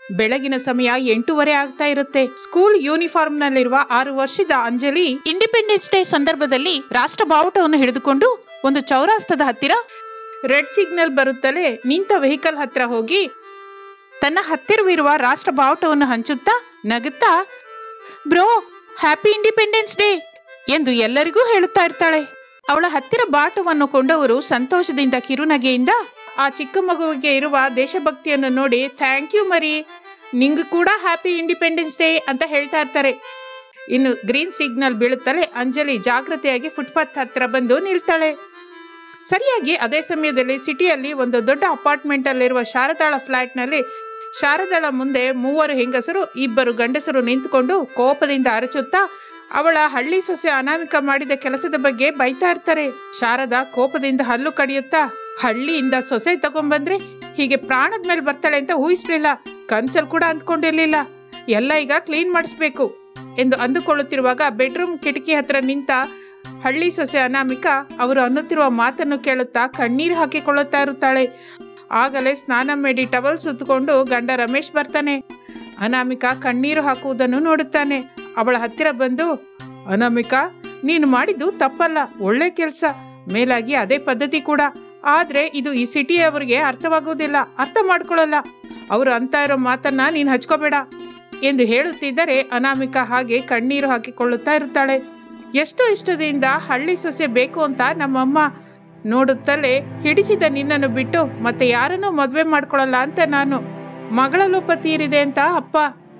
ಬೆಳಗಿನ ಸಮಯ ಎಂಟೂವರೆ ಆಗ್ತಾ ಇರುತ್ತೆ ಸ್ಕೂಲ್ ಯೂನಿಫಾರ್ಮ್ ನಲ್ಲಿರುವ ಆರು ವರ್ಷದ ಅಂಜಲಿ ಇಂಡಿಪೆಂಡೆನ್ಸ್ ಡೇ ಸಂದರ್ಭದಲ್ಲಿ ರಾಷ್ಟ್ರ ಬಾವುಟವನ್ನು ಹಿಡಿದುಕೊಂಡು ಒಂದು ಚೌರಾಸ್ತದ ಹತ್ತಿರ ರೆಡ್ ಸಿಗ್ನಲ್ ಬರುತ್ತಲೇ ನಿಂತ ವೆಹಿಕಲ್ ಹತ್ರ ಹೋಗಿ ತನ್ನ ಹತ್ತಿರವಿರುವ ರಾಷ್ಟ್ರ ಬಾವುಟವನ್ನು ಹಂಚುತ್ತಾ ನಗುತ್ತಾ ಬ್ರೋ ಹ್ಯಾಪಿ ಇಂಡಿಪೆಂಡೆನ್ಸ್ ಡೇ ಎಂದು ಎಲ್ಲರಿಗೂ ಹೇಳುತ್ತಾ ಇರ್ತಾಳೆ ಅವಳ ಹತ್ತಿರ ಬಾಟವನ್ನು ಕೊಂಡವರು ಸಂತೋಷದಿಂದ ಕಿರುನಗೆಯಿಂದ ಆ ಚಿಕ್ಕ ಮಗುವಿಗೆ ಇರುವ ದೇಶಭಕ್ತಿಯನ್ನು ನೋಡಿ ಥ್ಯಾಂಕ್ ಯು ಮರಿ ನಿಂಗೂ ಕೂಡ ಹ್ಯಾಪಿ ಇಂಡಿಪೆಂಡೆನ್ಸ್ ಡೇ ಅಂತ ಹೇಳ್ತಾ ಇರ್ತಾರೆ ಇನ್ನು ಗ್ರೀನ್ ಸಿಗ್ನಲ್ ಬೀಳುತ್ತಲೇ ಅಂಜಲಿ ಜಾಗೃತಿಯಾಗಿ ಫುಟ್ಪಾತ್ ಹತ್ತಿರ ಬಂದು ನಿಲ್ತಾಳೆ ಸರಿಯಾಗಿ ಅದೇ ಸಮಯದಲ್ಲಿ ಸಿಟಿಯಲ್ಲಿ ಒಂದು ದೊಡ್ಡ ಅಪಾರ್ಟ್ಮೆಂಟ್ ಅಲ್ಲಿರುವ ಶಾರದಾಳ ಫ್ಲಾಟ್ನಲ್ಲಿ ಶಾರದಾಳ ಮುಂದೆ ಮೂವರು ಹೆಂಗಸರು ಇಬ್ಬರು ಗಂಡಸರು ನಿಂತುಕೊಂಡು ಕೋಪದಿಂದ ಅರಚುತ್ತಾ ಅವಳ ಹಳ್ಳಿ ಸೊಸೆ ಅನಾಮಿಕ ಮಾಡಿದ ಕೆಲಸದ ಬಗ್ಗೆ ಬೈತಾ ಇರ್ತಾರೆ ಶಾರದಾ ಕೋಪದಿಂದ ಹಲ್ಲು ಕಡಿಯುತ್ತಾ ಹಳ್ಳಿಯಿಂದ ಸೊಸೆ ತಗೊಂಡ್ಬಂದ್ರೆ ಹೀಗೆ ಪ್ರಾಣದ ಮೇಲೆ ಬರ್ತಾಳೆ ಅಂತ ಊಹಿಸ್ಲಿಲ್ಲ ಕನ್ಸಲ್ ಕೂಡ ಅಂದ್ಕೊಂಡಿರ್ಲಿಲ್ಲ ಎಲ್ಲ ಈಗ ಕ್ಲೀನ್ ಮಾಡಿಸ್ಬೇಕು ಎಂದು ಅಂದುಕೊಳ್ಳುತ್ತಿರುವಾಗ ಬೆಡ್ರೂಮ್ ಕಿಟಕಿ ಹತ್ರ ನಿಂತ ಹಳ್ಳಿ ಸೊಸೆ ಅನಾಮಿಕ ಅವರು ಅನ್ನುತ್ತಿರುವ ಮಾತನ್ನು ಕೇಳುತ್ತಾ ಕಣ್ಣೀರು ಹಾಕಿಕೊಳ್ಳುತ್ತಾ ಇರುತ್ತಾಳೆ ಆಗಲೇ ಸ್ನಾನ ಮಾಡಿ ಟವಲ್ ಸುತ್ತಕೊಂಡು ಗಂಡ ರಮೇಶ್ ಬರ್ತಾನೆ ಅನಾಮಿಕ ಕಣ್ಣೀರು ಹಾಕುವುದನ್ನು ನೋಡುತ್ತಾನೆ ಅವಳ ಹತ್ತಿರ ಬಂದು ಅನಾಮಿಕ ನೀನು ಮಾಡಿದ್ದು ತಪ್ಪಲ್ಲ ಒಳ್ಳೆ ಕೆಲಸ ಮೇಲಾಗಿ ಅದೇ ಪದ್ಧತಿ ಕೂಡ ಆದ್ರೆ ಇದು ಈ ಸಿಟಿಯವರಿಗೆ ಅರ್ಥವಾಗುವುದಿಲ್ಲ ಅರ್ಥ ಮಾಡ್ಕೊಳ್ಳಲ್ಲ ಅವರು ಅಂತ ಇರೋ ಮಾತನ್ನ ನೀನು ಹಚ್ಕೋಬೇಡ ಎಂದು ಹೇಳುತ್ತಿದ್ದರೆ ಅನಾಮಿಕ ಹಾಗೆ ಕಣ್ಣೀರು ಹಾಕಿಕೊಳ್ಳುತ್ತಾ ಇರುತ್ತಾಳೆ ಎಷ್ಟು ಇಷ್ಟದಿಂದ ಹಳ್ಳಿ ಸೊಸೆ ಬೇಕು ಅಂತ ನಮ್ಮಮ್ಮ ನೋಡುತ್ತಲೇ ಹಿಡಿಸಿದ ನಿನ್ನನ್ನು ಬಿಟ್ಟು ಮತ್ತೆ ಯಾರನ್ನೂ ಮದುವೆ ಮಾಡ್ಕೊಳ್ಳಲ್ಲ ಅಂತ ನಾನು ಮಗಳ ಲೋಪ ತೀರಿದೆ ಅಂತ ಅಪ್ಪ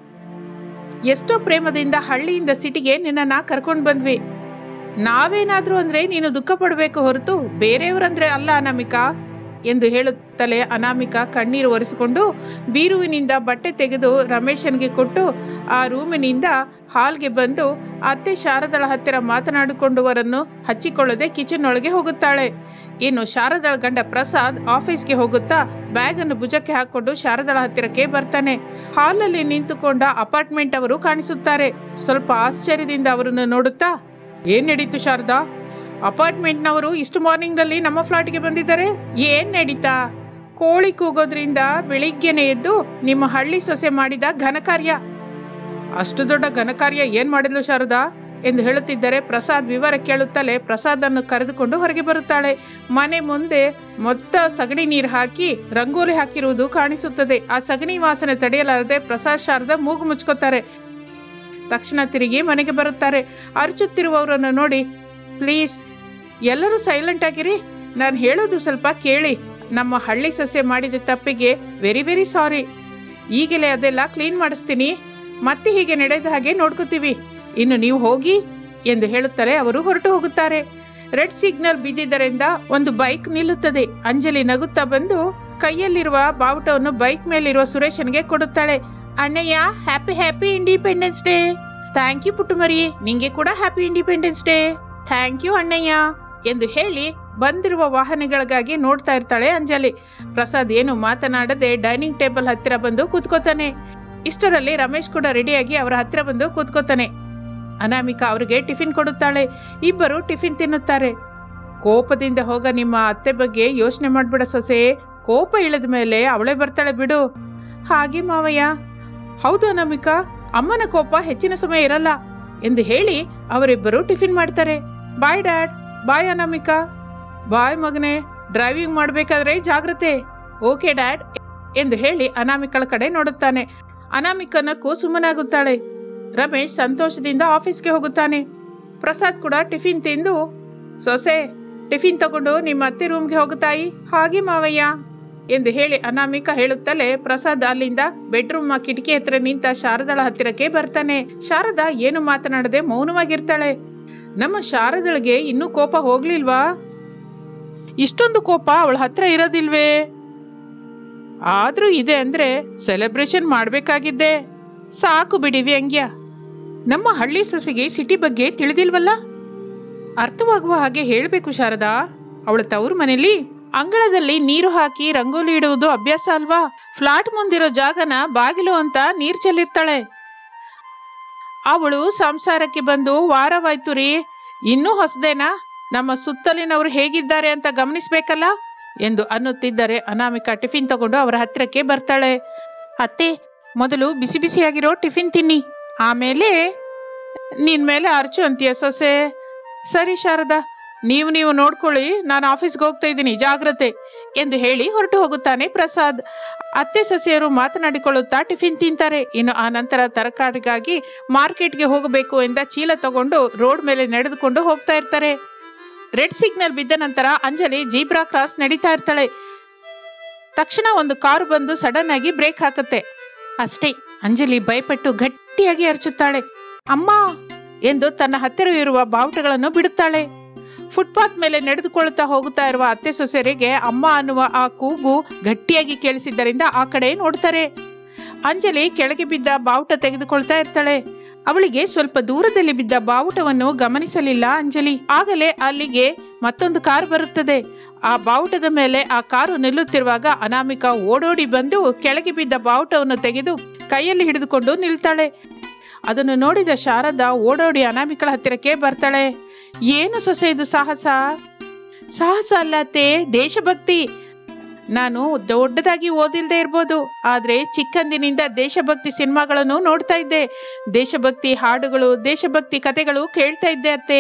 ಎಷ್ಟೋ ಪ್ರೇಮದಿಂದ ಹಳ್ಳಿಯಿಂದ ಸಿಟಿಗೆ ನಿನ್ನನ್ನ ಕರ್ಕೊಂಡು ಬಂದ್ವಿ ನಾವೇನಾದ್ರೂ ಅಂದ್ರೆ ನೀನು ದುಃಖ ಪಡಬೇಕು ಹೊರತು ಬೇರೆಯವರಂದ್ರೆ ಅಲ್ಲ ಅನಾಮಿಕಾ ಎಂದು ಹೇಳುತ್ತಲೇ ಅನಾಮಿಕ ಕಣ್ಣೀರು ಒರೆಸಿಕೊಂಡು ಬೀರುವಿನಿಂದ ಬಟ್ಟೆ ತೆಗೆದು ರಮೇಶನ್ಗೆ ಕೊಟ್ಟು ಆ ರೂಮಿನಿಂದ ಹಾಲ್ಗೆ ಬಂದು ಅತ್ತೆ ಶಾರದಳ ಹತ್ತಿರ ಮಾತನಾಡಿಕೊಂಡವರನ್ನು ಹಚ್ಚಿಕೊಳ್ಳದೆ ಕಿಚನ್ ಒಳಗೆ ಹೋಗುತ್ತಾಳೆ ಇನ್ನು ಶಾರದಳ ಗಂಡ ಪ್ರಸಾದ್ ಆಫೀಸ್ಗೆ ಹೋಗುತ್ತಾ ಬ್ಯಾಗನ್ನು ಭುಜಕ್ಕೆ ಹಾಕೊಂಡು ಶಾರದಳ ಹತ್ತಿರಕ್ಕೆ ಬರ್ತಾನೆ ಹಾಲಲ್ಲಿ ನಿಂತುಕೊಂಡ ಅಪಾರ್ಟ್ಮೆಂಟ್ ಅವರು ಕಾಣಿಸುತ್ತಾರೆ ಸ್ವಲ್ಪ ಆಶ್ಚರ್ಯದಿಂದ ಅವರನ್ನು ನೋಡುತ್ತಾ ಏನ್ ನಡೀತು ಶಾರದಾ ಅಪಾರ್ಟ್ಮೆಂಟ್ನವರು ಇಷ್ಟು ಮಾರ್ನಿಂಗ್ನಲ್ಲಿ ನಮ್ಮ ಫ್ಲಾಟ್ಗೆ ಬಂದಿದ್ದಾರೆ ಏನ್ ನಡೀತಾ ಕೋಳಿ ಕೂಗೋದ್ರಿಂದ ಬೆಳಿಗ್ಗೆನೆ ಎದ್ದು ನಿಮ್ಮ ಹಳ್ಳಿ ಸೊಸೆ ಮಾಡಿದ ಘನಕಾರ್ಯ ಅಷ್ಟು ದೊಡ್ಡ ಘನಕಾರ್ಯ ಏನ್ ಮಾಡಿದ್ಲು ಶಾರದಾ ಎಂದು ಹೇಳುತ್ತಿದ್ದರೆ ಪ್ರಸಾದ್ ವಿವರ ಕೇಳುತ್ತಲೇ ಪ್ರಸಾದನ್ನು ಕರೆದುಕೊಂಡು ಹೊರಗೆ ಬರುತ್ತಾಳೆ ಮನೆ ಮುಂದೆ ಮೊತ್ತ ಸಗಣಿ ನೀರು ಹಾಕಿ ರಂಗೋಲಿ ಹಾಕಿರುವುದು ಕಾಣಿಸುತ್ತದೆ ಆ ಸಗಣಿ ವಾಸನೆ ತಡೆಯಲಾರದೆ ಪ್ರಸಾದ್ ಶಾರದಾ ಮೂಗು ಮುಚ್ಕೋತಾರೆ ತಕ್ಷಣ ತಿರುಗಿ ಮನೆಗೆ ಬರುತ್ತಾರೆ ಅರಚುತ್ತಿರುವವರನ್ನು ನೋಡಿ ಪ್ಲೀಸ್ ಎಲ್ಲರೂ ಸೈಲೆಂಟ್ ಆಗಿರಿ ನಾನು ಹೇಳೋದು ಸ್ವಲ್ಪ ಕೇಳಿ ನಮ್ಮ ಹಳ್ಳಿ ಸಸ್ಯ ಮಾಡಿದ ತಪ್ಪಿಗೆ ವೆರಿ ವೆರಿ ಸಾರಿ ಈಗಲೇ ಅದೆಲ್ಲ ಕ್ಲೀನ್ ಮಾಡಿಸ್ತೀನಿ ಮತ್ತೆ ಹೀಗೆ ನಡೆದ ಹಾಗೆ ನೋಡ್ಕೋತೀವಿ ಇನ್ನು ನೀವು ಹೋಗಿ ಎಂದು ಹೇಳುತ್ತಾರೆ ಅವರು ಹೊರಟು ಹೋಗುತ್ತಾರೆ ರೆಡ್ ಸಿಗ್ನಲ್ ಬಿದ್ದಿದ್ದರಿಂದ ಒಂದು ಬೈಕ್ ನಿಲ್ಲುತ್ತದೆ ಅಂಜಲಿ ನಗುತ್ತಾ ಬಂದು ಕೈಯಲ್ಲಿರುವ ಬಾವುಟವನ್ನು ಬೈಕ್ ಮೇಲಿರುವ ಸುರೇಶನ್ಗೆ ಕೊಡುತ್ತಾಳೆ ಅಣ್ಣಯ್ಯ happy happy independence day thank you ಪುಟ್ಟುಮರಿ ನಿಂಗೆ ಕೂಡ happy independence day thank you ಅಣ್ಣಯ್ಯ ಎಂದು ಹೇಳಿ ಬಂದಿರುವ ವಾಹನಗಳಿಗಾಗಿ ನೋಡ್ತಾ ಇರ್ತಾಳೆ ಅಂಜಲಿ ಪ್ರಸಾದ್ ಏನು ಮಾತನಾಡದೆ ಡೈನಿಂಗ್ ಟೇಬಲ್ ಹತ್ತಿರ ಬಂದು ಕೂತ್ಕೋತಾನೆ ಇಷ್ಟರಲ್ಲಿ ರಮೇಶ್ ಕೂಡ ರೆಡಿಯಾಗಿ ಅವರ ಹತ್ತಿರ ಬಂದು ಕೂತ್ಕೋತಾನೆ ಅನಾಮಿಕಾ ಅವರಿಗೆ ಟಿಫಿನ್ ಕೊಡುತ್ತಾಳೆ ಇಬ್ಬರು ಟಿಫಿನ್ ತಿನ್ನುತ್ತಾರೆ ಕೋಪದಿಂದ ಹೋಗ ನಿಮ್ಮ ಅತ್ತೆ ಬಗ್ಗೆ ಯೋಚನೆ ಮಾಡ್ಬೇಡ ಸೊಸೆ ಕೋಪ ಇಳಿದ ಮೇಲೆ ಅವಳೇ ಬರ್ತಾಳೆ ಬಿಡು ಹಾಗೆ ಮಾವಯ್ಯ ಹೌದು ಅನಾಮಿಕಾ ಅಮ್ಮನ ಕೋಪ ಹೆಚ್ಚಿನ ಸಮಯ ಇರಲ್ಲ ಎಂದು ಹೇಳಿ ಅವರಿಬ್ಬರು ಟಿಫಿನ್ ಮಾಡ್ತಾರೆ ಬಾಯ್ ಡ್ಯಾಡ್ ಬಾಯ್ ಅನಾಮಿಕಾ ಬಾಯ್ ಮಗನೇ ಡ್ರೈವಿಂಗ್ ಮಾಡಬೇಕಾದ್ರೆ ಜಾಗ್ರತೆ ಓಕೆ ಡ್ಯಾಡ್ ಎಂದು ಹೇಳಿ ಅನಾಮಿಕಳ ಕಡೆ ನೋಡುತ್ತಾನೆ ಅನಾಮಿಕನಕ್ಕೂ ಸುಮ್ಮನಾಗುತ್ತಾಳೆ ರಮೇಶ್ ಸಂತೋಷದಿಂದ ಆಫೀಸ್ಗೆ ಹೋಗುತ್ತಾನೆ ಪ್ರಸಾದ್ ಕೂಡ ಟಿಫಿನ್ ತಿಂದು ಸೊಸೆ ಟಿಫಿನ್ ತಗೊಂಡು ನಿಮ್ಮ ಅತ್ತೆ ರೂಮ್ಗೆ ಹೋಗುತ್ತಾಯಿ ಹಾಗೆ ಮಾವಯ್ಯ ಎಂದು ಹೇಳಿ ಅನಾಮಿಕ ಹೇಳುತ್ತಲೇ ಪ್ರಸಾದ್ ಅಲ್ಲಿಂದ ಬೆಡ್ರೂಮ್ ಕಿಟಕಿ ಹತ್ರ ನಿಂತ ಶಾರದಳ ಹತ್ತಿರಕ್ಕೆ ಬರ್ತಾನೆ ಶಾರದಾ ಏನು ಮಾತನಾಡದೆ ಮೌನವಾಗಿರ್ತಾಳೆ ನಮ್ಮ ಶಾರದಳಿಗೆ ಇನ್ನೂ ಕೋಪ ಹೋಗ್ಲಿಲ್ವಾ ಇಷ್ಟೊಂದು ಕೋಪ ಅವಳ ಹತ್ರ ಇರೋದಿಲ್ವೇ ಆದ್ರೂ ಇದೆ ಅಂದ್ರೆ ಸೆಲೆಬ್ರೇಷನ್ ಮಾಡ್ಬೇಕಾಗಿದ್ದೆ ಸಾಕು ಬಿಡಿ ವ್ಯಂಗ್ಯ ನಮ್ಮ ಹಳ್ಳಿ ಸೊಸೆಗೆ ಸಿಟಿ ಬಗ್ಗೆ ತಿಳಿದಿಲ್ವಲ್ಲ ಅರ್ಥವಾಗುವ ಹಾಗೆ ಹೇಳಬೇಕು ಶಾರದಾ ಅವಳ ತವರು ಮನೆಯಲ್ಲಿ ಅಂಗಳದಲ್ಲಿ ನೀರು ಹಾಕಿ ರಂಗೋಲಿ ಇಡುವುದು ಅಭ್ಯಾಸ ಅಲ್ವಾ ಫ್ಲಾಟ್ ಮುಂದಿರೋ ಜಾಗನ ಬಾಗಿಲು ಅಂತ ನೀರ್ ಚೆಲ್ಲಿರ್ತಾಳೆ ಅವಳು ಸಂಸಾರಕ್ಕೆ ಬಂದು ವಾರವಾಯ್ತು ರೀ ಇನ್ನೂ ಹೊಸದೇನಾ ನಮ್ಮ ಸುತ್ತಲಿನವರು ಹೇಗಿದ್ದಾರೆ ಅಂತ ಗಮನಿಸ್ಬೇಕಲ್ಲ ಎಂದು ಅನ್ನುತ್ತಿದ್ದರೆ ಅನಾಮಿಕಾ ಟಿಫಿನ್ ತಗೊಂಡು ಅವರ ಹತ್ತಿರಕ್ಕೆ ಬರ್ತಾಳೆ ಅತ್ತೆ ಮೊದಲು ಬಿಸಿ ಬಿಸಿಯಾಗಿರೋ ಟಿಫಿನ್ ತಿನ್ನಿ ಆಮೇಲೆ ನಿನ್ ಮೇಲೆ ಅರ್ಚು ಅಂತೀಯ ಸೊಸೆ ಸರಿ ಶಾರದಾ ನೀವು ನೀವು ನೋಡ್ಕೊಳ್ಳಿ ನಾನು ಆಫೀಸ್ಗೆ ಹೋಗ್ತಾ ಇದ್ದೀನಿ ಜಾಗ್ರತೆ ಎಂದು ಹೇಳಿ ಹೊರಟು ಹೋಗುತ್ತಾನೆ ಪ್ರಸಾದ್ ಅತ್ತೆ ಸೊಸೆಯರು ಮಾತನಾಡಿಕೊಳ್ಳುತ್ತಾ ಟಿಫಿನ್ ತಿಂತಾರೆ ಇನ್ನು ಆ ನಂತರ ತರಕಾರಿಗಾಗಿ ಮಾರ್ಕೆಟ್ಗೆ ಹೋಗಬೇಕು ಎಂದ ಚೀಲ ತಗೊಂಡು ರೋಡ್ ಮೇಲೆ ನಡೆದುಕೊಂಡು ಹೋಗ್ತಾ ಇರ್ತಾರೆ ರೆಡ್ ಸಿಗ್ನಲ್ ಬಿದ್ದ ನಂತರ ಅಂಜಲಿ ಜೀಬ್ರಾ ಕ್ರಾಸ್ ನಡೀತಾ ಇರ್ತಾಳೆ ತಕ್ಷಣ ಒಂದು ಕಾರು ಬಂದು ಸಡನ್ ಆಗಿ ಬ್ರೇಕ್ ಹಾಕುತ್ತೆ ಅಷ್ಟೇ ಅಂಜಲಿ ಭಯಪಟ್ಟು ಗಟ್ಟಿಯಾಗಿ ಅರಚುತ್ತಾಳೆ ಅಮ್ಮ ಎಂದು ತನ್ನ ಹತ್ತಿರವಿರುವ ಬಾವುಟಗಳನ್ನು ಬಿಡುತ್ತಾಳೆ ಫುಟ್ಪಾತ್ ಮೇಲೆ ನಡೆದುಕೊಳ್ಳುತ್ತಾ ಹೋಗುತ್ತಾ ಇರುವ ಅತ್ತೆ ಸೊಸೆಯರಿಗೆ ಅಮ್ಮ ಅನ್ನುವ ಆ ಕೂಗು ಗಟ್ಟಿಯಾಗಿ ಕೇಳಿಸಿದ್ದರಿಂದ ಆ ಕಡೆ ನೋಡ್ತಾರೆ ಅಂಜಲಿ ಕೆಳಗೆ ಬಿದ್ದ ಬಾವುಟ ತೆಗೆದುಕೊಳ್ತಾ ಇರ್ತಾಳೆ ಅವಳಿಗೆ ಸ್ವಲ್ಪ ದೂರದಲ್ಲಿ ಬಿದ್ದ ಬಾವುಟವನ್ನು ಗಮನಿಸಲಿಲ್ಲ ಅಂಜಲಿ ಆಗಲೇ ಅಲ್ಲಿಗೆ ಮತ್ತೊಂದು ಕಾರು ಬರುತ್ತದೆ ಆ ಬಾವುಟದ ಮೇಲೆ ಆ ಕಾರು ನಿಲ್ಲುತ್ತಿರುವಾಗ ಅನಾಮಿಕಾ ಓಡೋಡಿ ಬಂದು ಕೆಳಗೆ ಬಿದ್ದ ಬಾವುಟವನ್ನು ತೆಗೆದು ಕೈಯಲ್ಲಿ ಹಿಡಿದುಕೊಂಡು ನಿಲ್ತಾಳೆ ಅದನ್ನು ನೋಡಿದ ಶಾರದಾ ಓಡೋಡಿ ಅನಾಮಿಕಳ ಹತ್ತಿರಕ್ಕೆ ಬರ್ತಾಳೆ ಏನು ಸೊಸೆ ಇದು ಸಾಹಸ ಸಾಹಸ ಅಲ್ಲ ಅತ್ತೆ ದೇಶಭಕ್ತಿ ನಾನು ದೊಡ್ಡದಾಗಿ ಓದಿಲ್ದೇ ಇರ್ಬೋದು ಆದರೆ ಚಿಕ್ಕಂದಿನಿಂದ ದೇಶಭಕ್ತಿ ಸಿನಿಮಾಗಳನ್ನು ನೋಡ್ತಾ ಇದ್ದೆ ದೇಶಭಕ್ತಿ ಹಾಡುಗಳು ದೇಶಭಕ್ತಿ ಕತೆಗಳು ಕೇಳ್ತಾ ಇದ್ದೆ ಅತ್ತೆ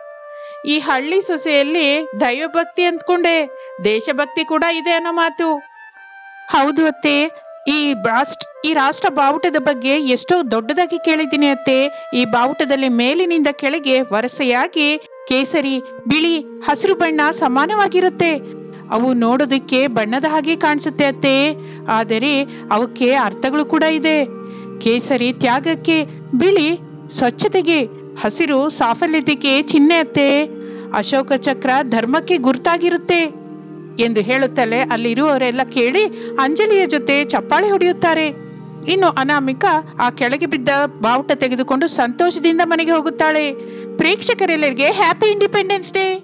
ಈ ಹಳ್ಳಿ ಸೊಸೆಯಲ್ಲಿ ದೈವಭಕ್ತಿ ಅಂದ್ಕೊಂಡೆ ದೇಶಭಕ್ತಿ ಕೂಡ ಇದೆ ಅನ್ನೋ ಮಾತು ಹೌದು ಅತ್ತೆ ಈ ರಾಷ್ಟ್ರ ಈ ರಾಷ್ಟ್ರ ಬಾವುಟದ ಬಗ್ಗೆ ಎಷ್ಟೋ ದೊಡ್ಡದಾಗಿ ಕೇಳಿದ್ದೀನಿ ಅತ್ತೆ ಈ ಬಾವುಟದಲ್ಲಿ ಮೇಲಿನಿಂದ ಕೆಳಗೆ ವರಸೆಯಾಗಿ ಕೇಸರಿ ಬಿಳಿ ಹಸಿರು ಬಣ್ಣ ಸಮಾನವಾಗಿರುತ್ತೆ ಅವು ನೋಡೋದಕ್ಕೆ ಬಣ್ಣದ ಹಾಗೆ ಕಾಣಿಸುತ್ತೆ ಅತ್ತೆ ಆದರೆ ಅವಕ್ಕೆ ಅರ್ಥಗಳು ಕೂಡ ಇದೆ ಕೇಸರಿ ತ್ಯಾಗಕ್ಕೆ ಬಿಳಿ ಸ್ವಚ್ಛತೆಗೆ ಹಸಿರು ಸಾಫಲ್ಯತೆಗೆ ಚಿಹ್ನೆ ಅತ್ತೆ ಅಶೋಕ ಚಕ್ರ ಧರ್ಮಕ್ಕೆ ಗುರ್ತಾಗಿರುತ್ತೆ ಎಂದು ಹೇಳುತ್ತಲೇ ಅಲ್ಲಿರುವವರೆಲ್ಲ ಕೇಳಿ ಅಂಜಲಿಯ ಜೊತೆ ಚಪ್ಪಾಳೆ ಹೊಡೆಯುತ್ತಾರೆ ಇನ್ನು ಅನಾಮಿಕಾ ಆ ಕೆಳಗೆ ಬಿದ್ದ ಬಾವುಟ ತೆಗೆದುಕೊಂಡು ಸಂತೋಷದಿಂದ ಮನೆಗೆ ಹೋಗುತ್ತಾಳೆ ಪ್ರೇಕ್ಷಕರೆಲ್ಲರಿಗೆ ಹ್ಯಾಪಿ ಇಂಡಿಪೆಂಡೆನ್ಸ್ ಡೇ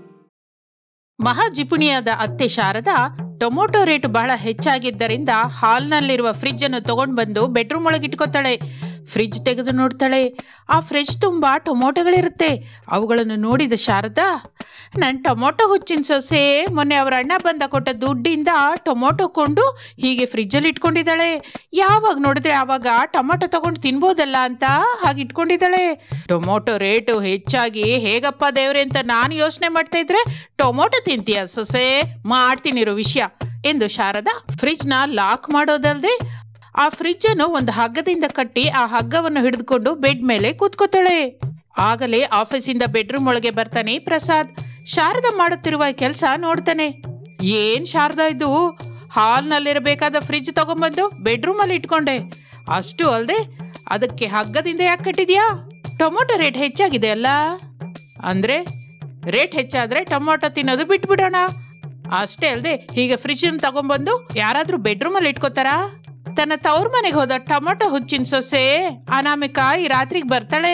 ಮಹಾ ಜಿಪುಣಿಯಾದ ಅತ್ತೆ ಶಾರದಾ ಟೊಮೊಟೊ ರೇಟ್ ಬಹಳ ಹೆಚ್ಚಾಗಿದ್ದರಿಂದ ಹಾಲ್ನಲ್ಲಿರುವ ಫ್ರಿಜ್ ಅನ್ನು ತಗೊಂಡು ಬಂದು ಬೆಡ್ರೂಮ್ ಒಳಗೆ ಇಟ್ಕೋತಾಳೆ ಫ್ರಿಜ್ ತೆಗೆದು ನೋಡ್ತಾಳೆ ಆ ಫ್ರಿಜ್ ತುಂಬಾ ಟೊಮೊಟೊಗಳಿರುತ್ತೆ ಅವುಗಳನ್ನು ನೋಡಿದ ಶಾರದಾ ನನ್ನ ಟೊಮೊಟೊ ಹುಚ್ಚಿನ ಸೊಸೆ ಮೊನ್ನೆ ಅವರ ಅಣ್ಣ ಬಂದ ಕೊಟ್ಟ ದುಡ್ಡಿಂದ ಟೊಮೊಟೊ ಕೊಂಡು ಹೀಗೆ ಫ್ರಿಜ್ಜಲ್ಲಿ ಇಟ್ಕೊಂಡಿದ್ದಾಳೆ ಯಾವಾಗ ನೋಡಿದ್ರೆ ಆವಾಗ ಟೊಮೊಟೊ ತಗೊಂಡು ತಿನ್ಬೋದಲ್ಲ ಅಂತ ಹಾಗೆ ಇಟ್ಕೊಂಡಿದ್ದಾಳೆ ಟೊಮೊಟೊ ರೇಟು ಹೆಚ್ಚಾಗಿ ಹೇಗಪ್ಪ ದೇವ್ರೆ ಅಂತ ನಾನು ಯೋಚನೆ ಮಾಡ್ತಾ ಇದ್ರೆ ಟೊಮೊಟೊ ತಿಂತೀಯ ಸೊಸೆ ಮಾಡ್ತೀನಿರೋ ವಿಷಯ ಎಂದು ಶಾರದಾ ಫ್ರಿಜ್ನ ಲಾಕ್ ಮಾಡೋದಲ್ದೆ ಆ ಫ್ರಿಜ್ ಅನ್ನು ಒಂದು ಹಗ್ಗದಿಂದ ಕಟ್ಟಿ ಆ ಹಗ್ಗವನ್ನು ಹಿಡಿದುಕೊಂಡು ಬೆಡ್ ಮೇಲೆ ಕೂತ್ಕೋತಾಳೆ ಆಗಲೇ ಆಫೀಸಿಂದ ಬೆಡ್ರೂಮ್ ಒಳಗೆ ಬರ್ತಾನೆ ಪ್ರಸಾದ್ ಶಾರದಾ ಮಾಡುತ್ತಿರುವ ಕೆಲಸ ನೋಡ್ತಾನೆ ಏನ್ ಶಾರದಾ ಇದು ಹಾಲ್ನಲ್ಲಿರಬೇಕಾದ ಫ್ರಿಜ್ ತಗೊಂಬಂದು ಬೆಡ್ರೂಮ್ ಅಲ್ಲಿ ಇಟ್ಕೊಂಡೆ ಅಷ್ಟು ಅಲ್ದೆ ಅದಕ್ಕೆ ಹಗ್ಗದಿಂದ ಯಾಕೆ ಕಟ್ಟಿದ್ಯಾ ಟೊಮೊಟೊ ರೇಟ್ ಹೆಚ್ಚಾಗಿದೆ ಅಲ್ಲ ಅಂದ್ರೆ ರೇಟ್ ಹೆಚ್ಚಾದ್ರೆ ಟೊಮೊಟೊ ತಿನ್ನೋದು ಬಿಟ್ಬಿಡೋಣ ಅಷ್ಟೇ ಅಲ್ದೆ ಹೀಗೆ ಫ್ರಿಜ್ ತಗೊಂಬಂದು ಯಾರಾದ್ರೂ ಬೆಡ್ರೂಮ್ ಅಲ್ಲಿ ಇಟ್ಕೋತಾರಾ ತನ್ನ ತವ್ರ ಮನೆಗೆ ಹೋದ ಟೊಮೊಟೊ ಹುಚ್ಚಿನ ಸೊಸೆ ಅನಾಮಿಕಾ ಈ ರಾತ್ರಿಗೆ ಬರ್ತಾಳೆ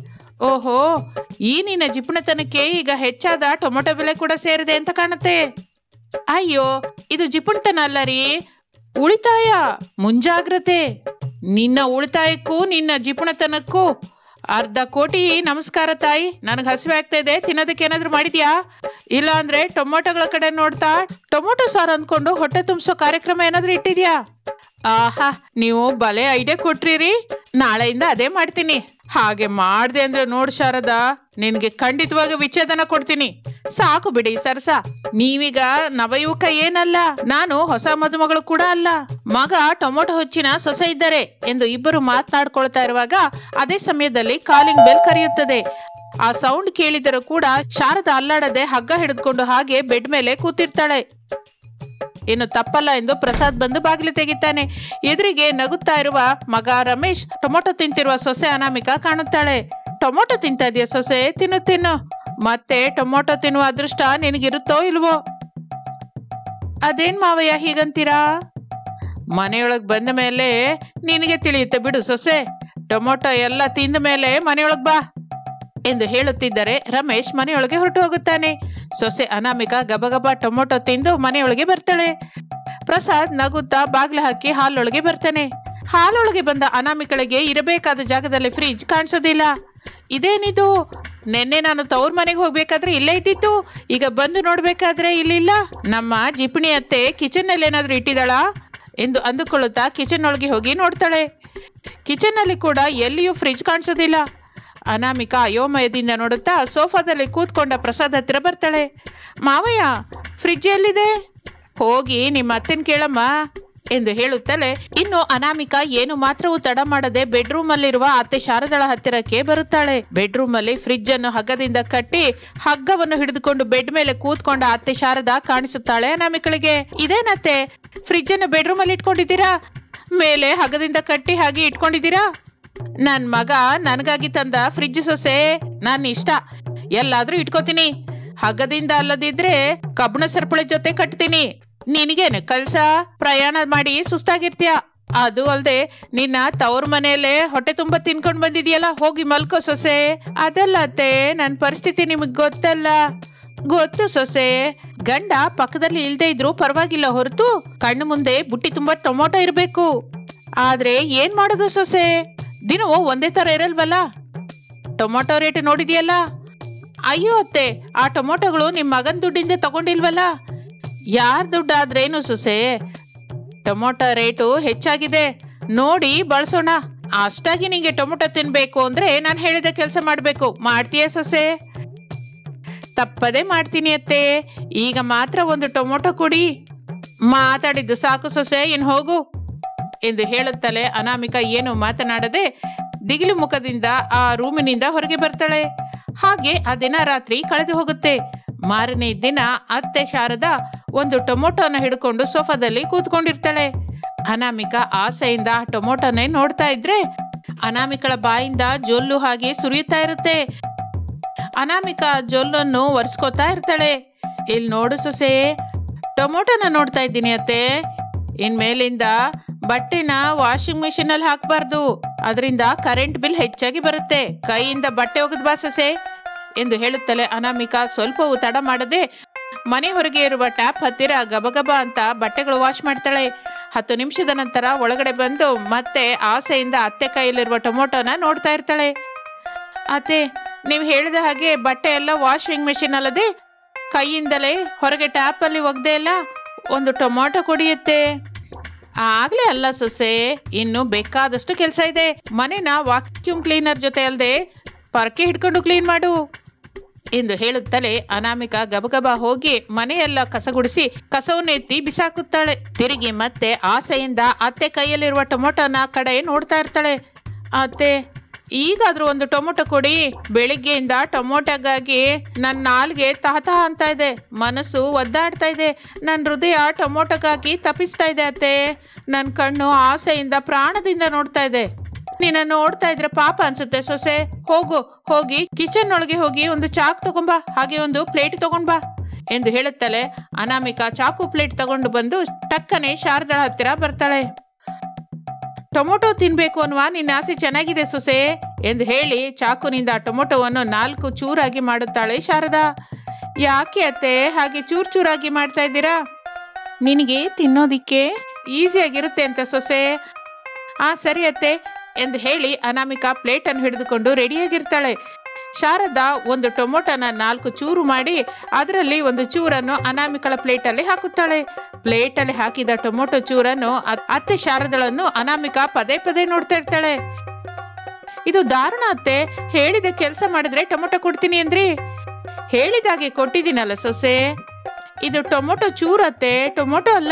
ಓಹೋ ಈ ನಿನ್ನ ಜಿಪುಣತನಕ್ಕೆ ಈಗ ಹೆಚ್ಚಾದ ಟೊಮೊಟೊ ಬೆಲೆ ಕೂಡ ಸೇರಿದೆ ಅಂತ ಕಾಣುತ್ತೆ ಅಯ್ಯೋ ಇದು ಜಿಪುಣತನ ಅಲ್ಲ ರೀ ಉಳಿತಾಯ ಮುಂಜಾಗ್ರತೆ ನಿನ್ನ ಉಳಿತಾಯಕ್ಕೂ ನಿನ್ನ ಜಿಪುಣತನಕ್ಕೂ ಅರ್ಧ ಕೋಟಿ ನಮಸ್ಕಾರ ತಾಯಿ ನನಗೆ ಹಸಿವೆ ಆಗ್ತಾ ಇದೆ ತಿನ್ನೋದಕ್ಕೆ ಏನಾದ್ರು ಮಾಡಿದ್ಯಾ ಇಲ್ಲ ಅಂದ್ರೆ ಟೊಮೊಟೊಗಳ ಕಡೆ ನೋಡ್ತಾ ಟೊಮೊಟೊ ಸಾರು ಅಂದ್ಕೊಂಡು ಹೊಟ್ಟೆ ತುಂಬಿಸೋ ಕಾರ್ಯಕ್ರಮ ಏನಾದ್ರೂ ಇಟ್ಟಿದ್ಯಾ ಆಹಾ ನೀವು ಬಲೆ ಐಡಿಯಾ ಕೊಟ್ರಿ ನಾಳೆಯಿಂದ ಅದೇ ಮಾಡ್ತೀನಿ ಹಾಗೆ ಮಾಡ್ದೆ ಅಂದ್ರೆ ನೋಡ್ ಶಾರದಾ ನಿನ್ಗೆ ಖಂಡಿತವಾಗಿ ವಿಚ್ಛೇದನ ಕೊಡ್ತೀನಿ ಸಾಕು ಬಿಡಿ ಸರ್ಸ ನೀವೀಗ ನವಯುವಕ ಏನಲ್ಲ ನಾನು ಹೊಸ ಮದುಮಗಳು ಕೂಡ ಅಲ್ಲ ಮಗ ಟೊಮೊಟೊ ಹುಚ್ಚಿನ ಸೊಸೆ ಇದ್ದಾರೆ ಎಂದು ಇಬ್ಬರು ಮಾತನಾಡ್ಕೊಳ್ತಾ ಇರುವಾಗ ಅದೇ ಸಮಯದಲ್ಲಿ ಕಾಲಿಂಗ್ ಬೆಲ್ ಕರೆಯುತ್ತದೆ ಆ ಸೌಂಡ್ ಕೇಳಿದರೂ ಕೂಡ ಶಾರದಾ ಅಲ್ಲಾಡದೆ ಹಗ್ಗ ಹಿಡಿದುಕೊಂಡು ಹಾಗೆ ಬೆಡ್ ಮೇಲೆ ಕೂತಿರ್ತಾಳೆ ಏನು ತಪ್ಪಲ್ಲ ಎಂದು ಪ್ರಸಾದ್ ಬಂದು ಬಾಗಿಲು ತೆಗಿತಾನೆ ಎದುರಿಗೆ ನಗುತ್ತಾ ಇರುವ ಮಗ ರಮೇಶ್ ಟೊಮೊಟೊ ತಿಂತಿರುವ ಸೊಸೆ ಅನಾಮಿಕಾ ಕಾಣುತ್ತಾಳೆ ಟೊಮೊಟೊ ತಿಂತಾ ಇದೆಯಾ ಸೊಸೆ ತಿನ್ನು ತಿನ್ನು ಮತ್ತೆ ಟೊಮೊಟೊ ತಿನ್ನುವ ಅದೃಷ್ಟ ನಿನಗಿರುತ್ತೋ ಇಲ್ವೋ ಅದೇನ್ ಮಾವಯ್ಯ ಹೀಗಂತೀರಾ ಮನೆಯೊಳಗ್ ಬಂದ ಮೇಲೆ ನಿನಗೆ ತಿಳಿಯುತ್ತೆ ಬಿಡು ಸೊಸೆ ಟೊಮೊಟೊ ಎಲ್ಲ ತಿಂದ ಮೇಲೆ ಮನೆಯೊಳಗ್ ಬಾ ಎಂದು ಹೇಳುತ್ತಿದ್ದರೆ ರಮೇಶ್ ಮನೆಯೊಳಗೆ ಹೊರಟು ಹೋಗುತ್ತಾನೆ ಸೊಸೆ ಅನಾಮಿಕಾ ಗಬಗಬ ಟೊಮೊಟೊ ತಿಂದು ಮನೆಯೊಳಗೆ ಬರ್ತಾಳೆ ಪ್ರಸಾದ್ ನಗುತ್ತಾ ಬಾಗ್ಲ ಹಾಕಿ ಹಾಲೊಳಗೆ ಬರ್ತಾನೆ ಹಾಲೊಳಗೆ ಬಂದ ಅನಾಮಿಕಳಿಗೆ ಇರಬೇಕಾದ ಜಾಗದಲ್ಲಿ ಫ್ರಿಜ್ ಕಾಣಿಸೋದಿಲ್ಲ ಇದೇನಿದು ನಿನ್ನೆ ನಾನು ತವ್ರ ಮನೆಗೆ ಹೋಗ್ಬೇಕಾದ್ರೆ ಇಲ್ಲೇ ಇದ್ದಿತ್ತು ಈಗ ಬಂದು ನೋಡ್ಬೇಕಾದ್ರೆ ಇಲ್ಲಿಲ್ಲ ನಮ್ಮ ಜಿಪಣಿ ಅತ್ತೆ ಕಿಚನ್ ನಲ್ಲಿ ಏನಾದ್ರೂ ಇಟ್ಟಿದ್ದಾಳಾ ಎಂದು ಅಂದುಕೊಳ್ಳುತ್ತಾ ಕಿಚನ್ ಒಳಗೆ ಹೋಗಿ ನೋಡ್ತಾಳೆ ಕಿಚನಲ್ಲಿ ಕೂಡ ಎಲ್ಲಿಯೂ ಫ್ರಿಜ್ ಕಾಣಿಸೋದಿಲ್ಲ ಅನಾಮಿಕಾ ಅಯೋಮಯದಿಂದ ನೋಡುತ್ತಾ ಸೋಫಾದಲ್ಲಿ ಕೂತ್ಕೊಂಡ ಪ್ರಸಾದ್ ಹತ್ತಿರ ಬರ್ತಾಳೆ ಮಾವಯ್ಯ ಫ್ರಿಜ್ ಎಲ್ಲಿದೆ ಹೋಗಿ ನಿಮ್ಮ ಅತ್ತೆನ ಕೇಳಮ್ಮ ಎಂದು ಹೇಳುತ್ತಲೇ ಇನ್ನು ಅನಾಮಿಕಾ ಏನು ಮಾತ್ರವೂ ತಡ ಮಾಡದೆ ಬೆಡ್ರೂಮ್ ಅಲ್ಲಿರುವ ಅತ್ತೆ ಶಾರದಳ ಹತ್ತಿರಕ್ಕೆ ಬರುತ್ತಾಳೆ ಬೆಡ್ರೂಮ್ ಅಲ್ಲಿ ಫ್ರಿಜ್ ಅನ್ನು ಹಗ್ಗದಿಂದ ಕಟ್ಟಿ ಹಗ್ಗವನ್ನು ಹಿಡಿದುಕೊಂಡು ಬೆಡ್ ಮೇಲೆ ಕೂತ್ಕೊಂಡ ಅತ್ತೆ ಶಾರದಾ ಕಾಣಿಸುತ್ತಾಳೆ ಅನಾಮಿಕಳಿಗೆ ಇದೇನತ್ತೆ ಫ್ರಿಜ್ ಅನ್ನು ಬೆಡ್ರೂಮ್ ಅಲ್ಲಿ ಇಟ್ಕೊಂಡಿದ್ದೀರಾ ಮೇಲೆ ಹಗ್ಗದಿಂದ ಕಟ್ಟಿ ಹಾಗೆ ಇಟ್ಕೊಂಡಿದ್ದೀರಾ ನನ್ ಮಗ ನನಗಾಗಿ ತಂದ ಫ್ರಿಜ್ ಸೊಸೆ ನಾನು ಇಷ್ಟ ಎಲ್ಲಾದ್ರೂ ಇಟ್ಕೋತೀನಿ ಹಗ್ಗದಿಂದ ಅಲ್ಲದಿದ್ರೆ ಕಬ್ಬಣ ಸರಪಳಿ ಜೊತೆ ಕಟ್ತೀನಿ ನಿನಗೇನು ಕಲ್ಸ ಪ್ರಯಾಣ ಮಾಡಿ ಸುಸ್ತಾಗಿರ್ತೀಯ ಅದು ಅಲ್ದೆ ನಿನ್ನ ತವ್ರ ಮನೆಯಲ್ಲೇ ಹೊಟ್ಟೆ ತುಂಬ ತಿನ್ಕೊಂಡ್ ಬಂದಿದ್ಯಲ್ಲ ಹೋಗಿ ಮಲ್ಕೋ ಸೊಸೆ ಅದಲ್ಲ ಅತ್ತೆ ನನ್ನ ಪರಿಸ್ಥಿತಿ ನಿಮಗ್ ಗೊತ್ತಲ್ಲ ಗೊತ್ತು ಸೊಸೆ ಗಂಡ ಪಕ್ಕದಲ್ಲಿ ಇಲ್ದೇ ಇದ್ರು ಪರವಾಗಿಲ್ಲ ಹೊರತು ಕಣ್ಣು ಮುಂದೆ ಬುಟ್ಟಿ ತುಂಬಾ ಟೊಮೊಟೊ ಇರಬೇಕು ಆದ್ರೆ ಏನ್ ಮಾಡೋದು ಸೊಸೆ ದಿನವೂ ಒಂದೇ ತರ ಇರಲ್ವಲ್ಲ ಟೊಮೊಟೊ ರೇಟ್ ನೋಡಿದ್ಯಲ್ಲ ಅಯ್ಯೋ ಅತ್ತೆ ಆ ಟೊಮೊಟೊಗಳು ನಿಮ್ಮ ಮಗನ ದುಡ್ಡಿಂದ ತಗೊಂಡಿಲ್ವಲ್ಲ ಯಾರ ದುಡ್ಡಾದ್ರೇನು ಸೊಸೆ ಟೊಮೊಟೊ ರೇಟು ಹೆಚ್ಚಾಗಿದೆ ನೋಡಿ ಬಳಸೋಣ ಅಷ್ಟಾಗಿ ನಿಂಗೆ ಟೊಮೊಟೊ ತಿನ್ಬೇಕು ಅಂದ್ರೆ ನಾನು ಹೇಳಿದ ಕೆಲಸ ಮಾಡ್ಬೇಕು ಮಾಡ್ತೀಯ ಸೊಸೆ ತಪ್ಪದೇ ಮಾಡ್ತೀನಿ ಅತ್ತೆ ಈಗ ಮಾತ್ರ ಒಂದು ಟೊಮೊಟೊ ಕೊಡಿ ಮಾತಾಡಿದ್ದು ಸಾಕು ಸೊಸೆ ಇನ್ ಹೋಗು ಎಂದು ಹೇಳುತ್ತಲೇ ಅನಾಮಿಕಾ ಏನು ಮಾತನಾಡದೆ ದಿಗಿಲು ಮುಖದಿಂದ ಆ ರೂಮಿನಿಂದ ಹೊರಗೆ ಬರ್ತಾಳೆ ಹಾಗೆ ಆ ದಿನ ರಾತ್ರಿ ಕಳೆದು ಹೋಗುತ್ತೆ ಮಾರನೇ ದಿನ ಅತ್ತೆ ಶಾರದಾ ಒಂದು ಟೊಮೊಟೊನ ಹಿಡ್ಕೊಂಡು ಸೋಫಾದಲ್ಲಿ ಕೂತ್ಕೊಂಡಿರ್ತಾಳೆ ಅನಾಮಿಕಾ ಆಸೆಯಿಂದ ಆ ಟೊಮೊಟೊನೇ ನೋಡ್ತಾ ಇದ್ರೆ ಅನಾಮಿಕಳ ಬಾಯಿಂದ ಜೊಲ್ಲು ಹಾಗೆ ಸುರಿಯುತ್ತಾ ಇರುತ್ತೆ ಅನಾಮಿಕಾ ಜೊಲ್ಲನ್ನು ಒರೆಸ್ಕೋತಾ ಇರ್ತಾಳೆ ಇಲ್ಲಿ ನೋಡು ಸೊಸೆ ಟೊಮೊಟೊನ ನೋಡ್ತಾ ಇದ್ದೀನಿ ಅತ್ತೆ ಇನ್ಮೇಲಿಂದ ಬಟ್ಟೆನ ವಾಷಿಂಗ್ ಮಿಷಿನ್ ಅಲ್ಲಿ ಹಾಕಬಾರ್ದು ಅದರಿಂದ ಕರೆಂಟ್ ಬಿಲ್ ಹೆಚ್ಚಾಗಿ ಬರುತ್ತೆ ಕೈಯಿಂದ ಬಟ್ಟೆ ಒಗೆದ್ ಬಾ ಸೊಸೆ ಎಂದು ಹೇಳುತ್ತಲೇ ಅನಾಮಿಕಾ ಸ್ವಲ್ಪವೂ ತಡ ಮಾಡದೆ ಮನೆ ಹೊರಗೆ ಇರುವ ಟ್ಯಾಪ್ ಹತ್ತಿರ ಗಬಗಬ ಅಂತ ಬಟ್ಟೆಗಳು ವಾಶ್ ಮಾಡ್ತಾಳೆ ಹತ್ತು ನಿಮಿಷದ ನಂತರ ಒಳಗಡೆ ಬಂದು ಮತ್ತೆ ಆಸೆಯಿಂದ ಅತ್ತೆ ಕೈಯಲ್ಲಿರುವ ಟೊಮೊಟೊನ ನೋಡ್ತಾ ಇರ್ತಾಳೆ ಅತ್ತೆ ನೀವು ಹೇಳಿದ ಹಾಗೆ ಬಟ್ಟೆ ಎಲ್ಲ ವಾಷಿಂಗ್ ಮೆಷಿನ್ ಅಲ್ಲದೆ ಕೈಯಿಂದಲೇ ಹೊರಗೆ ಟ್ಯಾಪಲ್ಲಿ ಒಗ್ದೆ ಎಲ್ಲ ಒಂದು ಟೊಮೊಟೊ ಕುಡಿಯುತ್ತೆ ಆಗ್ಲೇ ಅಲ್ಲ ಸೊಸೆ ಇನ್ನು ಬೇಕಾದಷ್ಟು ಕೆಲಸ ಇದೆ ಮನೆನ ವಾಕ್ಯೂಮ್ ಕ್ಲೀನರ್ ಜೊತೆ ಅಲ್ಲದೆ ಪರಕೆ ಹಿಡ್ಕೊಂಡು ಕ್ಲೀನ್ ಮಾಡು ಎಂದು ಹೇಳುತ್ತಲೇ ಅನಾಮಿಕಾ ಗಬಗಬ ಹೋಗಿ ಮನೆಯೆಲ್ಲ ಕಸಗುಡಿಸಿ ಕಸವನ್ನು ಎತ್ತಿ ಬಿಸಾಕುತ್ತಾಳೆ ತಿರುಗಿ ಮತ್ತೆ ಆಸೆಯಿಂದ ಅತ್ತೆ ಕೈಯಲ್ಲಿರುವ ಟೊಮೊಟೊನ ಕಡೆ ನೋಡ್ತಾ ಇರ್ತಾಳೆ ಅತ್ತೆ ಈಗಾದ್ರೂ ಒಂದು ಟೊಮೊಟೊ ಕೊಡಿ ಬೆಳಿಗ್ಗೆಯಿಂದ ಟೊಮೊಟೊಗಾಗಿ ನನ್ನ ನಾಲ್ಗೆ ತಹತಹ ಅಂತ ಇದೆ ಮನಸ್ಸು ಒದ್ದಾಡ್ತಾ ಇದೆ ನನ್ನ ಹೃದಯ ಟೊಮೊಟೊಗಾಗಿ ತಪ್ಪಿಸ್ತಾ ಇದೆ ಅತ್ತೆ ನನ್ನ ಕಣ್ಣು ಆಸೆಯಿಂದ ಪ್ರಾಣದಿಂದ ನೋಡ್ತಾ ಇದೆ ನಿನ್ನ ನೋಡ್ತಾ ಇದ್ರೆ ಪಾಪ ಅನ್ಸುತ್ತೆ ಸೊಸೆ ಹೋಗು ಹೋಗಿ ಕಿಚನ್ ಒಳಗೆ ಹೋಗಿ ಒಂದು ಚಾಕ್ ತಗೊಂಬಾ ಹಾಗೆ ಒಂದು ಪ್ಲೇಟ್ ತಗೊಂಡ್ಬಾ ಎಂದು ಹೇಳುತ್ತಲೇ ಅನಾಮಿಕಾ ಚಾಕು ಪ್ಲೇಟ್ ತಗೊಂಡು ಬಂದು ಟಕ್ಕನೆ ಶಾರದಳ ಹತ್ತಿರ ಬರ್ತಾಳೆ ಟೊಮೊಟೊ ತಿನ್ಬೇಕು ಅನ್ನುವ ನಿನ್ನ ಆಸೆ ಚೆನ್ನಾಗಿದೆ ಸೊಸೆ ಎಂದು ಹೇಳಿ ಚಾಕುನಿಂದ ಟೊಮೊಟೊವನ್ನು ನಾಲ್ಕು ಚೂರಾಗಿ ಮಾಡುತ್ತಾಳೆ ಶಾರದಾ ಯಾಕೆ ಅತ್ತೆ ಹಾಗೆ ಚೂರ್ ಚೂರಾಗಿ ಮಾಡ್ತಾ ಇದ್ದೀರಾ ನಿನಗೆ ತಿನ್ನೋದಿಕ್ಕೆ ಈಸಿಯಾಗಿರುತ್ತೆ ಅಂತ ಸೊಸೆ ಆ ಸರಿ ಅತ್ತೆ ಎಂದು ಹೇಳಿ ಅನಾಮಿಕಾ ಪ್ಲೇಟನ್ನು ಹಿಡಿದುಕೊಂಡು ರೆಡಿಯಾಗಿರ್ತಾಳೆ ಶಾರದಾ ಒಂದು ಟೊಮೊಟೊನ ನಾಲ್ಕು ಚೂರು ಮಾಡಿ ಅದರಲ್ಲಿ ಒಂದು ಚೂರನ್ನು ಅನಾಮಿಕಳ ಪ್ಲೇಟಲ್ಲಿ ಹಾಕುತ್ತಾಳೆ ಪ್ಲೇಟಲ್ಲಿ ಹಾಕಿದ ಟೊಮೊಟೊ ಚೂರನ್ನು ಅತ್- ಅತ್ತೆ ಶಾರದಳನ್ನು ಅನಾಮಿಕಾ ಪದೇ ಪದೇ ನೋಡ್ತಾ ಇರ್ತಾಳೆ ಇದು ದಾರುಣ ಅತ್ತೆ ಹೇಳಿದ ಕೆಲಸ ಮಾಡಿದ್ರೆ ಟೊಮೊಟೊ ಕೊಡ್ತೀನಿ ಅಂದ್ರಿ ಹೇಳಿದಾಗೆ ಕೊಟ್ಟಿದ್ದೀನಲ್ಲ ಸೊಸೆ ಇದು ಟೊಮೊಟೊ ಚೂರತ್ತೆ ಟೊಮೊಟೊ ಅಲ್ಲ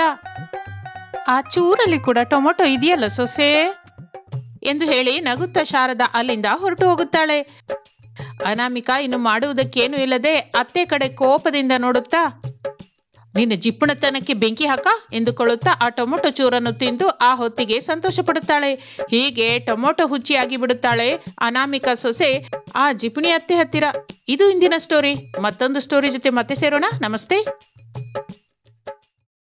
ಆ ಚೂರಲ್ಲಿ ಕೂಡ ಟೊಮೊಟೊ ಇದೆಯಲ್ಲ ಸೊಸೆ ಎಂದು ಹೇಳಿ ನಗುತ್ತಾ ಶಾರದಾ ಅಲ್ಲಿಂದ ಹೊರಟು ಹೋಗುತ್ತಾಳೆ ಅನಾಮಿಕಾ ಇನ್ನು ಮಾಡುವುದಕ್ಕೇನು ಇಲ್ಲದೆ ಅತ್ತೆ ಕಡೆ ಕೋಪದಿಂದ ನೋಡುತ್ತಾ ನಿನ್ನ ಜಿಪ್ಪಣತನಕ್ಕೆ ಬೆಂಕಿ ಹಾಕ ಎಂದುಕೊಳ್ಳುತ್ತಾ ಆ ಟೊಮೊಟೊ ಚೂರನ್ನು ತಿಂದು ಆ ಹೊತ್ತಿಗೆ ಸಂತೋಷ ಪಡುತ್ತಾಳೆ ಹೀಗೆ ಟೊಮೊಟೊ ಹುಚ್ಚಿಯಾಗಿ ಬಿಡುತ್ತಾಳೆ ಅನಾಮಿಕಾ ಸೊಸೆ ಆ ಜಿಪಣಿ ಅತ್ತೆ ಹತ್ತಿರ ಇದು ಇಂದಿನ ಸ್ಟೋರಿ ಮತ್ತೊಂದು ಸ್ಟೋರಿ ಜೊತೆ ಮತ್ತೆ ಸೇರೋಣ ನಮಸ್ತೆ